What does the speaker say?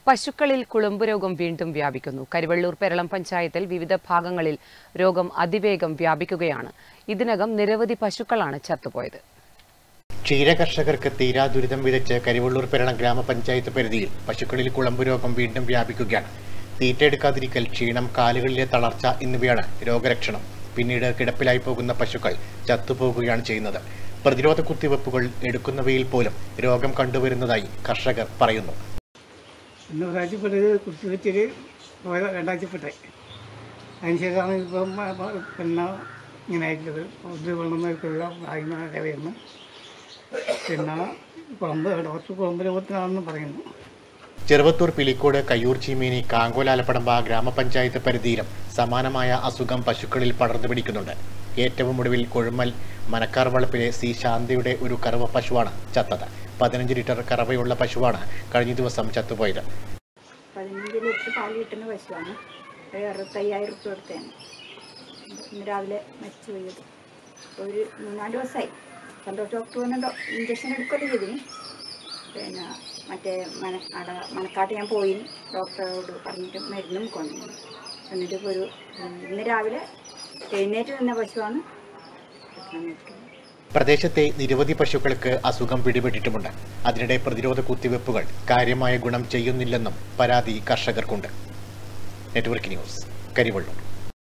പശുക്കളിൽ കുളമ്പ് രോഗം വീണ്ടും വ്യാപിക്കുന്നു കരിവള്ളൂർ പെരളം പഞ്ചായത്തിൽ വിവിധ ഭാഗങ്ങളിൽ രോഗം അതിവേഗം വ്യാപിക്കുകയാണ് ഇതിനകം നിരവധി പശുക്കളാണ് ചത്തുപോയത് ക്ഷീരകർഷകർക്ക് തീരാ ദുരിതം വിതച്ച് കരിവള്ളൂർ പെരണം ഗ്രാമപഞ്ചായത്ത് പരിധിയിൽ പശുക്കളിൽ കുളമ്പ് രോഗം വീണ്ടും വ്യാപിക്കുകയാണ് തീറ്റയെടുക്കാതിരിക്കൽ ക്ഷീണം കാലുകളിലെ തളർച്ച എന്നിവയാണ് രോഗലക്ഷണം പിന്നീട് കിടപ്പിലായി പോകുന്ന പശുക്കൾ ചത്തുപോകുകയാണ് ചെയ്യുന്നത് പ്രതിരോധ കുത്തിവെപ്പുകൾ എടുക്കുന്നവയിൽ പോലും രോഗം കണ്ടുവരുന്നതായി കർഷകർ പറയുന്നു ഇന്ന് ഒരാഴ്ചപ്പെട്ടത് കുത്തിവെച്ചിട്ട് പോയത് രണ്ടാഴ്ചപ്പെട്ടായി അതിനുശേഷമാണ് ഇപ്പം മ- മ- പിന്നെ ഇങ്ങനെ ആയിട്ടുള്ളത് ഇത് വെള്ളമേക്കുള്ള വായുന്ന വരുന്നു പിന്നെ കുളമ്പ് ഡോക്ടർ കുളമ്പ് രോഗത്തിനാണെന്ന് പറയുന്നു ചെറുവത്തൂർ പിലിക്കോട് കയ്യൂർ ചീമേനി കാങ്കോലാലപ്പടമ്പ ഗ്രാമപഞ്ചായത്ത് പരിധിയിലും സമാനമായ അസുഖം പശുക്കളിൽ പടർന്നു പിടിക്കുന്നുണ്ട് ഏറ്റവും ഒടുവിൽ കൊഴുമൽ മനക്കാർ വളപ്പിലെ സി ശാന്തിയുടെ ഒരു കറവ പശുവാണ് ചത്തത് പതിനഞ്ച് ലിറ്റർ കറവയുള്ള പശുവാണ് കഴിഞ്ഞ ദിവസം ചത്തുപോയത് പതിനഞ്ച് ലിറ്റർ പാൽ കിട്ടുന്ന പശുവാണ് ഒരു അറുപത്തയ്യായിരം റുപ്യ കൊടുത്തതാണ് ഇന്ന് രാവിലെ മരിച്ചു പോയത് ഒരു മൂന്നാല് ദിവസമായി സന്തോഷ് ഡോക്ടർ വന്ന ഇഞ്ചക്ഷൻ എടുക്കുകയൊക്കെ ചെയ്തിന് പിന്നെ മറ്റേ മന അട മനക്കാട്ട് ഞാൻ പോയി ഡോക്ടറോട് പറഞ്ഞിട്ട് മരുന്നും കൊണ്ടു എന്നിട്ട് ഇപ്പോൾ ഒരു ഉം, ഇന്ന് രാവിലെ എഴുന്നേറ്റ് നിന്ന പശുവാണ് മരിക്കുന്നത് പ്രദേശത്തെ നിരവധി പശുക്കൾക്ക് അസുഖം പിടിപെട്ടിട്ടുമുണ്ട് അതിനിടെ പ്രതിരോധ കുത്തിവെപ്പുകൾ കാര്യമായ ഗുണം ചെയ്യുന്നില്ലെന്നും പരാതി കർഷകർക്കുണ്ട് നെറ്റ്വർക്ക് ന്യൂസ് കരിവള്ളൂർ